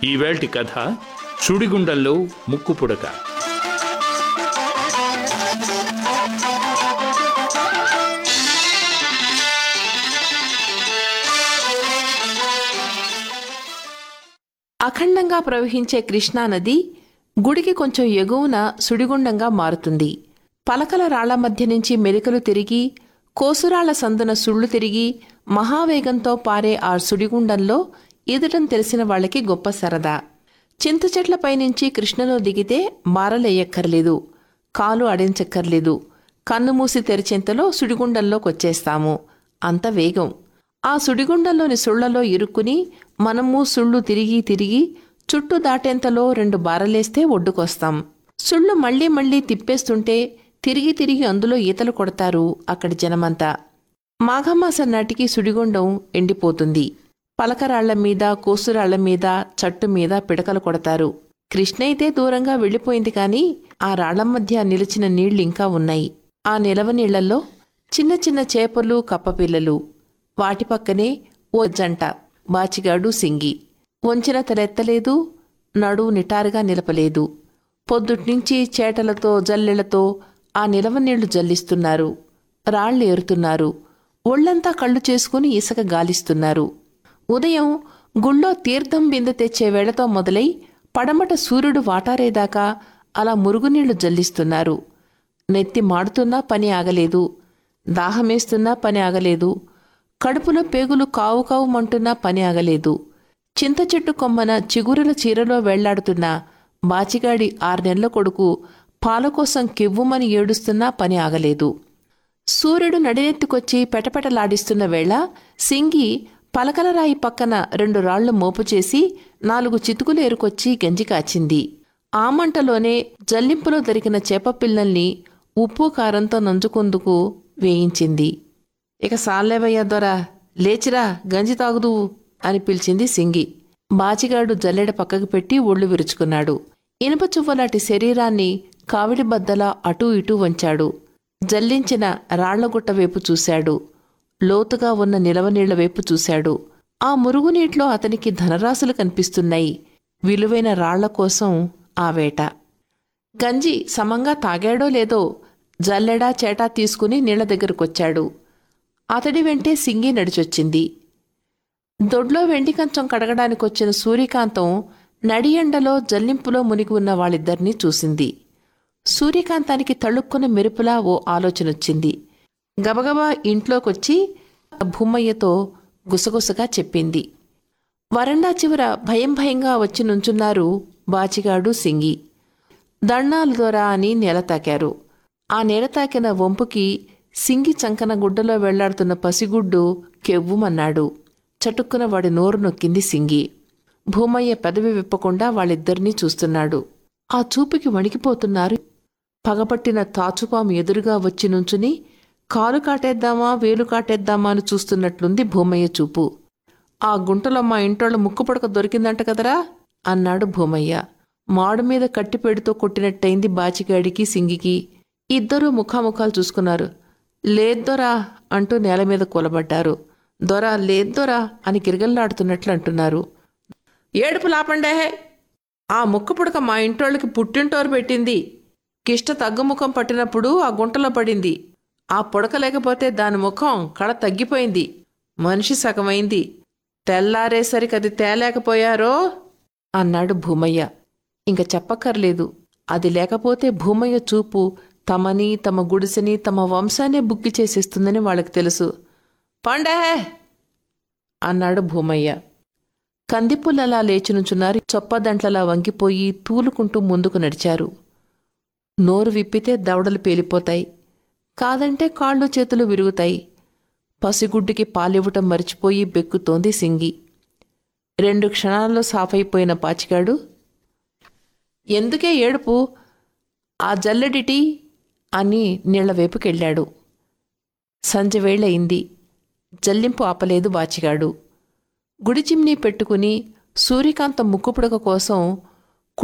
ఈవేల్టి కథ సుడిగుండంలో ముక్కు పుడక అఖండంగా ప్రవహించే కృష్ణానది గుడికి కొంచెం ఎగువన సుడిగుండంగా మారుతుంది పలకల రాళ్ల మధ్య నుంచి మెలికలు తిరిగి కోసురాళ్ల సందున సుళ్ళు తిరిగి మహావేగంతో పారే ఆ సుడిగుండంలో ఈదటం తెలిసిన వాళ్ళకి గొప్ప సరదా చింత చెట్లపై నుంచి కృష్ణలో దిగితే మారలేయక్కర్లేదు కాలు అడించక్కర్లేదు కన్ను మూసి తెరిచేంతలో సుడిగుండంలోకొచ్చేస్తాము అంత వేగం ఆ సుడిగుండంలోని సుళ్లలో ఇరుక్కుని మనము సుళ్ళు తిరిగి తిరిగి చుట్టూ దాటేంతలో రెండు బారలేస్తే ఒడ్డుకొస్తాం సుళ్ళు మళ్ళీ మళ్ళీ తిప్పేస్తుంటే తిరిగి తిరిగి అందులో ఈతలు కొడతారు అక్కడి జనమంతా మాఘమాసం నాటికి సుడిగుండం ఎండిపోతుంది పలకరాళ్ల మీద కోసురాళ్ల మీద చట్టు మీద పిడకలు కొడతారు కృష్ణ అయితే దూరంగా వెళ్ళిపోయింది కాని ఆ రాళ్ల మధ్య నిలిచిన నీళ్లు ఇంకా ఉన్నాయి ఆ నిలవ నీళ్లలో చిన్న చిన్న చేపలు కప్పపిల్లలు వాటి పక్కనే ఓ జంట బాచిగాడు సింగి వంచిన తలెత్తలేదు నడు నిటారుగా నిలపలేదు పొద్దుట్నుంచి చేటలతో జల్లెళ్లతో ఆ నిలవ నీళ్లు జల్లిస్తున్నారు రాళ్లు ఏరుతున్నారు ఒళ్లంతా కళ్ళు చేసుకుని ఇసుక గాలిస్తున్నారు ఉదయం గుళ్ళో తీర్థం బిందె తెచ్చే వేళతో మొదలై పడమట సూర్యుడు వాటారేదాకా అలా మురుగునీళ్లు జల్లిస్తున్నారు నెత్తి మాడుతున్నా పని ఆగలేదు దాహమేస్తున్నా పని ఆగలేదు కడుపులో పేగులు కావు కావుమంటున్నా పని ఆగలేదు చింత చెట్టు కొమ్మన చిగురుల చీరలో వెళ్లాడుతున్న బాచిగాడి ఆరు నెలల కొడుకు పాల కోసం కెవ్వుమని ఏడుస్తున్నా పని ఆగలేదు సూర్యుడు నడినెత్తుకొచ్చి పెటపెటలాడిస్తున్న వేళ సింగి పలకలరాయి పక్కన రెండు రాళ్లు మోపు చేసి నాలుగు చితుకులు ఏరుకొచ్చి గంజి కాచింది ఆ మంటలోనే జల్లింపులో దొరికిన చేపపిల్లల్ని ఉప్పు కారంతో నంజుకుందుకు వేయించింది ఇక సాలేవయ్యా దొరా లేచిరా గంజి తాగుదువు అని పిలిచింది సింగి బాచిగాడు జల్లెడ పక్కకు పెట్టి ఒళ్ళు విరుచుకున్నాడు ఇనుప చువ్వలాంటి శరీరాన్ని కావిడి బద్దలా అటూ ఇటూ వంచాడు జల్లించిన రాళ్లగుట్ట వైపు చూశాడు లోతుగా ఉన్న నిలవనీళ్ల వైపు చూశాడు ఆ మురుగునీటిలో అతనికి ధనరాశులు కనిపిస్తున్నాయి విలువైన రాళ్ల కోసం ఆ వేట గంజి సమంగా తాగాడో లేదో జల్లెడా చేటా తీసుకుని నీళ్ల దగ్గరకొచ్చాడు అతడి వెంటే సింగి నడిచొచ్చింది దొడ్లో వెండి కంచం కడగడానికొచ్చిన సూర్యకాంతం నడియండలో జల్లింపులో మునిగి ఉన్న వాళ్ళిద్దరినీ చూసింది సూర్యకాంతానికి తళుక్కున మెరుపులా ఓ ఆలోచనొచ్చింది గబగబా ఇంట్లోకొచ్చి భూమయ్యతో గుసగుసగా చెప్పింది వరండా చివర భయం భయంగా వచ్చి నుంచున్నారు బాచిగాడు సింగి దండాలు దొరా అని నేల తాకారు ఆ నేల తాకిన వంపుకి సింగి చంకన గుడ్డలో వెళ్లాడుతున్న పసిగుడ్డు కెవ్వుమన్నాడు చటుక్కున వాడి నోరు నొక్కింది సింగి భూమయ్య పెదవి విప్పకుండా వాళ్ళిద్దరినీ చూస్తున్నాడు ఆ చూపుకి వణికిపోతున్నారు పగపట్టిన తాచుపాము ఎదురుగా వచ్చి నుంచుని కాలు కాటేద్దామా వేలు కాటేద్దామా అని చూస్తున్నట్లుంది భూమయ్య చూపు ఆ గుంటలో మా ఇంటోళ్ళ ముక్కుపడక దొరికిందంట కదరా అన్నాడు భూమయ్య మాడు మీద కట్టిపెడుతో కొట్టినట్టయింది బాచిగాడికి సింగికి ఇద్దరూ ముఖాముఖాలు చూసుకున్నారు లేద్దొరా అంటూ నేల మీద కూలబడ్డారు దొరా లేద్దొరా అని గిరగల్లాడుతున్నట్లు అంటున్నారు ఏడుపు లాపండే ఆ ముక్క పుడక మా ఇంటోళ్ళకి పుట్టింటోరు పెట్టింది కిష్ట తగ్గుముఖం పట్టినప్పుడు ఆ గుంటలో పడింది ఆ పుడక లేకపోతే దాని ముఖం కళ తగ్గిపోయింది మనిషి సగమైంది తెల్లారేసరికి అది తేలేకపోయారో అన్నాడు భూమయ్య ఇంక చెప్పక్కర్లేదు అది లేకపోతే భూమయ్య చూపు తమని తమ గుడిసెని తమ వంశాన్నే బుక్కి చేసేస్తుందని వాళ్ళకి తెలుసు పండే అన్నాడు భూమయ్య కందిపుల్లలా లేచినుచున్నారు చొప్పదంట్లలా వంగిపోయి తూలుకుంటూ ముందుకు నడిచారు నోరు విప్పితే దవడలు పేలిపోతాయి కాదంటే కాళ్ళు చేతులు విరుగుతాయి పసిగుడ్డుకి పాలివ్వటం మరిచిపోయి బెక్కుతోంది సింగి రెండు క్షణాల్లో సాఫైపోయిన పాచిగాడు ఎందుకే ఏడుపు ఆ జల్లెడిటి అని నీళ్ల వైపుకెళ్ళాడు సంజవేళయింది జల్లింపు ఆపలేదు బాచిగాడు గుడి చిమ్నీ పెట్టుకుని సూర్యకాంత ముక్కుపుడక కోసం